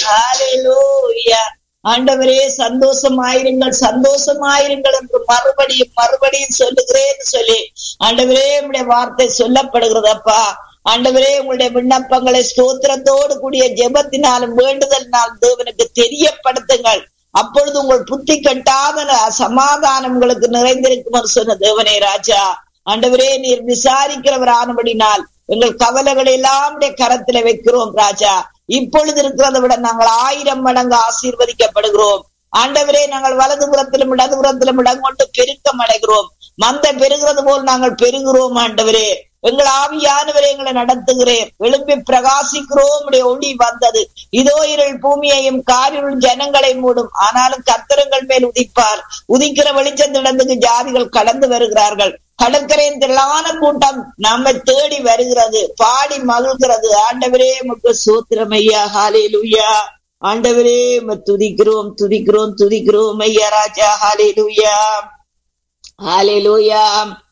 ஹalleluya ஆண்டவரே சந்தோஷமாயிருங்கள் சந்தோஷமாயிருங்கள் என்று மறுபடியும் மறுபடியும் சொல்லுகிறேன்னு சொல்லி ஆண்டவரே உடைய வார்த்தை சொல்லப்படுகிறதப்பா ஆண்டவரே உங்களுடைய விண்ணப்பங்களை ஸ்தோத்திரத்தோடு கூடிய ஜெபத்தினாலும் வேண்டுதலினாலும் தேவனுக்கு தெரியப்படுத்துங்கள் அப்பொழுது உங்கள் புத்தி கட்டாத சமாதானம் உங்களுக்கு நிறைந்திருக்கும் சொன்ன தேவனே ராஜா ஆண்டவரே நீர் விசாரிக்கிறவர் ஆனபடினால் எங்கள் கவலைகளை எல்லாம் கரத்துல வைக்கிறோம் ராஜா இப்பொழுது இருக்கிறதை விட நாங்கள் ஆயிரம் மடங்கு ஆசீர்வதிக்கப்படுகிறோம் ஆண்டவரே நாங்கள் வலது புறத்திலும் இடது புறத்திலும் இடம் கொண்டு பெருக்கம் அடைகிறோம் மந்த பெருகிறது போல் நாங்கள் பெருகிறோம் ஆண்டவரே எங்கள் ஆவியானவரை எங்களை நடத்துகிறேன் எழுப்பி பிரகாசிக்கிறோம் உடைய ஒளி வந்தது இதோ இருள் பூமியையும் காரிருள் ஜனங்களை மூடும் ஆனாலும் கத்தரங்கள் மேல் உதிப்பார் உதிக்கிற வெளிச்சத்திடத்துக்கு ஜாதிகள் கடந்து வருகிறார்கள் கடற்கரையின் திரளான கூட்டம் நம்மை தேடி வருகிறது பாடி மகிழ்கிறது ஆண்டவரே முக்கு சூத்திரம் ஐயா ஹாலே லுய்யா ஆண்டவரே துதிக்கிறோம் துதிக்கிறோம் துதிக்கிறோம் ஐயா ராஜா ஹாலே லுய்யா ஹாலே லூயா